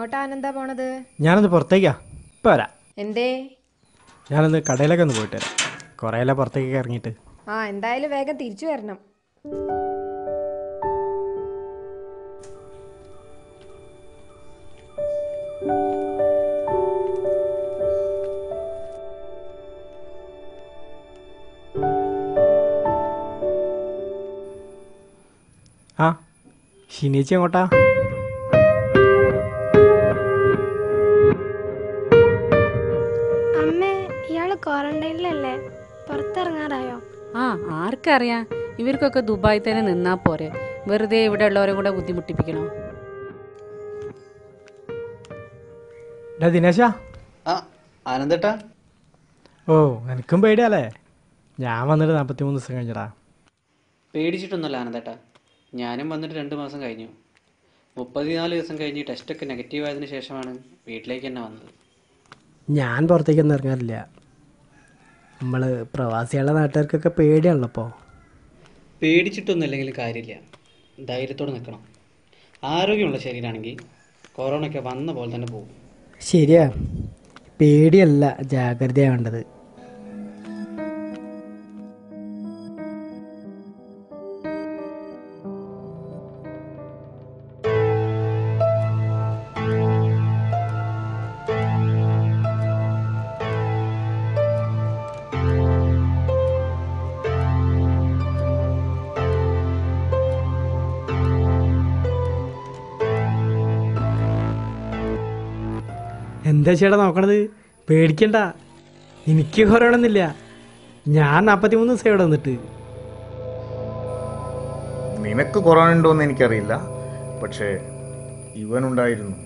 എങ്ങോട്ടാ ആനന്ദ പോണത് ഞാനൊന്ന് പുറത്തേക്കാ ഇപ്പം വരാം എന്തേ ഞാനൊന്ന് കടയിലൊക്കെ ഒന്ന് പോയിട്ട് വരാം കുറേയല്ല പുറത്തേക്ക് ഇറങ്ങിയിട്ട് ആ എന്തായാലും വേഗം തിരിച്ചു വരണം ആ ഷിനേച്ചി എങ്ങോട്ടാ അമ്മേ ഇയാള് ക്വാറന്റൈനിലല്ലേ പുറത്തിറങ്ങാറായോ ആ ആർക്കറിയാം ഇവർക്കൊക്കെ ദുബായി തന്നെ നിന്നാ പോരെ വെറുതെ ഇവിടെ ഉള്ളവരെ കൂടെ ബുദ്ധിമുട്ടിപ്പിക്കണോ ഡാ ദിനേശ ആ ആനന്ദേട്ടാ ഓ എനിക്കും പേടിയാലേ ഞാൻ വന്നിട്ട് നാൽപ്പത്തി മൂന്ന് ദിവസം കഴിഞ്ഞടാ പേടിച്ചിട്ടൊന്നുമല്ല ആനന്ദേട്ടാ ഞാനും വന്നിട്ട് രണ്ട് മാസം കഴിഞ്ഞു മുപ്പത്തിനാല് ദിവസം കഴിഞ്ഞ് ടെസ്റ്റൊക്കെ നെഗറ്റീവ് ആയതിനു ശേഷമാണ് വീട്ടിലേക്ക് തന്നെ വന്നത് ഞാൻ പുറത്തേക്കൊന്നും ഇറങ്ങാറില്ല നമ്മൾ പ്രവാസികളുടെ നാട്ടുകാർക്കൊക്കെ പേടിയാണല്ലോ ഇപ്പോൾ പേടിച്ചിട്ടൊന്നും ഇല്ലെങ്കിലും കാര്യമില്ല ധൈര്യത്തോടെ നിൽക്കണം ആരോഗ്യമുള്ള ശരീരമാണെങ്കിൽ കൊറോണയൊക്കെ വന്ന പോലെ തന്നെ പോകും ശരിയാ പേടിയല്ല ജാഗ്രതയാണ് വേണ്ടത് എന്താ ചേട്ടാ നോക്കണത് പേടിക്കണ്ട എനിക്ക് കൊറോണൊന്നുമില്ല ഞാൻ നാൽപ്പത്തി മൂന്ന് ദിവസം ഇവിടെ വന്നിട്ട് നിനക്ക് കൊറോണ ഉണ്ടോയെന്ന് എനിക്കറിയില്ല പക്ഷേ ഇവനുണ്ടായിരുന്നു